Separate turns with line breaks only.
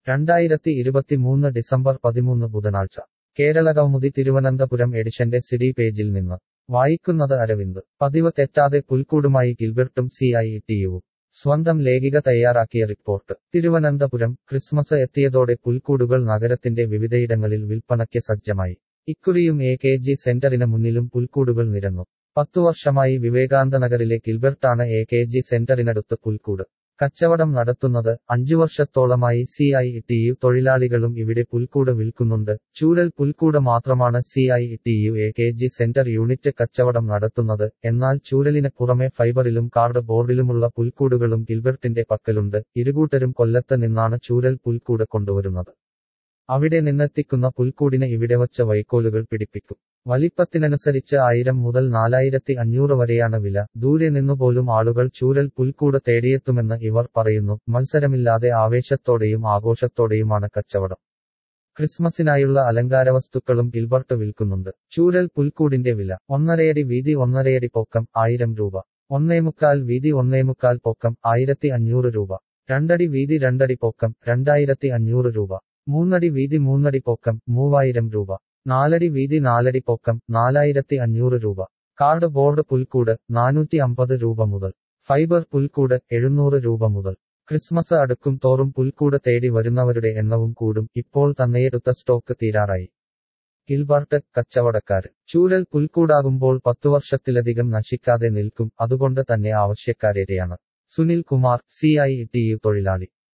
രണ്ടായിരത്തി ഇരുപത്തിമൂന്ന് ഡിസംബർ പതിമൂന്ന് ബുധനാഴ്ച കേരളകൗമുദി തിരുവനന്തപുരം എഡിഷന്റെ സിഡി പേജിൽ നിന്ന് വായിക്കുന്നത് അരവിന്ദ് പതിവ് തെറ്റാതെ പുൽക്കൂടുമായി ഗിൽബർട്ടും സി ഐ ടിയുവും സ്വന്തം ലേഖിക തയ്യാറാക്കിയ റിപ്പോർട്ട് തിരുവനന്തപുരം ക്രിസ്മസ് എത്തിയതോടെ പുൽക്കൂടുകൾ നഗരത്തിന്റെ വിവിധയിടങ്ങളിൽ വിൽപ്പനയ്ക്ക് സജ്ജമായി ഇക്കുറിയും എ കെ ജി സെന്ററിന് മുന്നിലും പുൽക്കൂടുകൾ നിരന്നു പത്തു വർഷമായി വിവേകാനന്ദനഗറിലെ ഗിൽബർട്ടാണ് എ കെ ജി സെന്ററിനടുത്ത് പുൽക്കൂട് കച്ചവടം നടത്തുന്നത് അഞ്ചു വർഷത്തോളമായി സി ഐ ടി യു തൊഴിലാളികളും ഇവിടെ പുൽക്കൂട് വിൽക്കുന്നുണ്ട് ചൂരൽ പുൽക്കൂട് മാത്രമാണ് C I T U A K G centre unit കച്ചവടം നടത്തുന്നത് എന്നാൽ ചൂരലിന് പുറമെ ഫൈബറിലും കാർഡ് ബോർഡിലുമുള്ള പുൽക്കൂടുകളും ഗിൽബർട്ടിന്റെ പക്കലുണ്ട് ഇരുകൂട്ടരും കൊല്ലത്ത് നിന്നാണ് ചൂരൽ പുൽക്കൂട് കൊണ്ടുവരുന്നത് അവിടെ നിന്നെത്തിക്കുന്ന പുൽക്കൂടിന് ഇവിടെ വച്ച വൈക്കോലുകൾ പിടിപ്പിക്കും വലിപ്പത്തിനനുസരിച്ച് ആയിരം മുതൽ നാലായിരത്തി അഞ്ഞൂറ് വരെയാണ് വില ദൂരെ നിന്നുപോലും ആളുകൾ ചൂരൽ പുൽക്കൂട് തേടിയെത്തുമെന്ന് ഇവർ പറയുന്നു മത്സരമില്ലാതെ ആവേശത്തോടെയും ആഘോഷത്തോടെയുമാണ് കച്ചവടം ക്രിസ്മസിനായുള്ള അലങ്കാരവസ്തുക്കളും ഗിൽബർട്ട് വിൽക്കുന്നുണ്ട് ചൂരൽ പുൽക്കൂടിന്റെ വില ഒന്നരയടി വീതി ഒന്നരയടി പൊക്കം ആയിരം രൂപ ഒന്നേമുക്കാൽ വീതി ഒന്നേമുക്കാൽ പൊക്കം ആയിരത്തി അഞ്ഞൂറ് രൂപ രണ്ടടി വീതി രണ്ടടി പൊക്കം രണ്ടായിരത്തി അഞ്ഞൂറ് രൂപ മൂന്നടി വീതി മൂന്നടി പൊക്കം മൂവായിരം രൂപ നാലടി വീതി നാലടി പൊക്കം നാലായിരത്തി അഞ്ഞൂറ് രൂപ കാർഡ് ബോർഡ് പുൽക്കൂട് നാനൂറ്റി അമ്പത് രൂപ മുതൽ ഫൈബർ പുൽക്കൂട് എഴുന്നൂറ് രൂപ മുതൽ ക്രിസ്മസ് അടുക്കും തോറും പുൽക്കൂട് തേടി വരുന്നവരുടെ എണ്ണവും കൂടും ഇപ്പോൾ തന്നെയെടുത്ത സ്റ്റോക്ക് തീരാറായി ഗിൽബർട്ട് കച്ചവടക്കാരൻ ചൂരൽ പുൽക്കൂടാകുമ്പോൾ പത്തു വർഷത്തിലധികം നശിക്കാതെ നിൽക്കും അതുകൊണ്ട് തന്നെ ആവശ്യക്കാരേറെയാണ് Sunil Kumar C I T U തൊഴിലാളി